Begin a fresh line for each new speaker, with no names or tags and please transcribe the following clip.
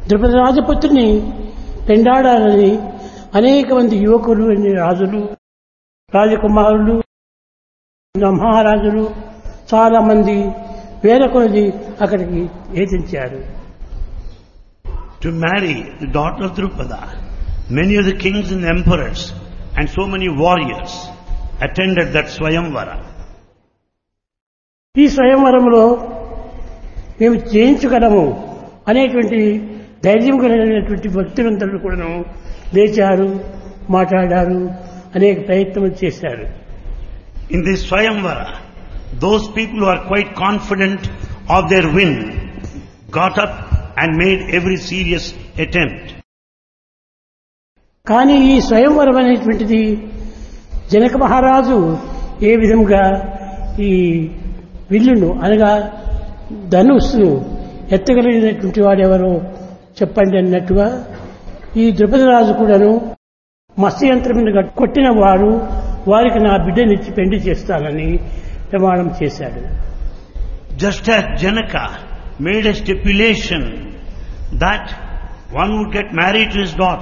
ద్రుపద రాజపుత్రిని పెండాడాలని అనేక మంది యువకులు రాజులు రాజకుమారులు మహారాజులు చాలా మంది వేల కొలది అక్కడికి ఏతించారు
To marry the daughter of Drupada, many of the kings and emperors and so many warriors attended that Swayamvara.
ఈ స్వయంవరంలో మేము జయించగలము అనేటువంటి ధైర్యం కలిగినటువంటి భక్తులందరూ కూడాను లేచారు మాట్లాడారు అనేక ప్రయత్నం చేశారు
In this Swayamvara, those people who are quite confident of their win got up and made every serious attempt.
కానీ ఈ స్వయంవరం అనేటువంటిది జనక మహారాజు ఏ విధంగా ఈ విల్లును అనగా ధనుస్సును ఎత్తగలిగినటువంటి వాడెవరో చెప్పండి అన్నట్టుగా ఈ ద్రుపదరాజు కూడాను మత్స్య యంత్రం మీద కొట్టిన వారు వారికి నా బిడ్డనిచ్చి పెండి చేస్తానని ప్రమాణం చేశాడు
Just as Janaka made a stipulation that one would get married to his daughter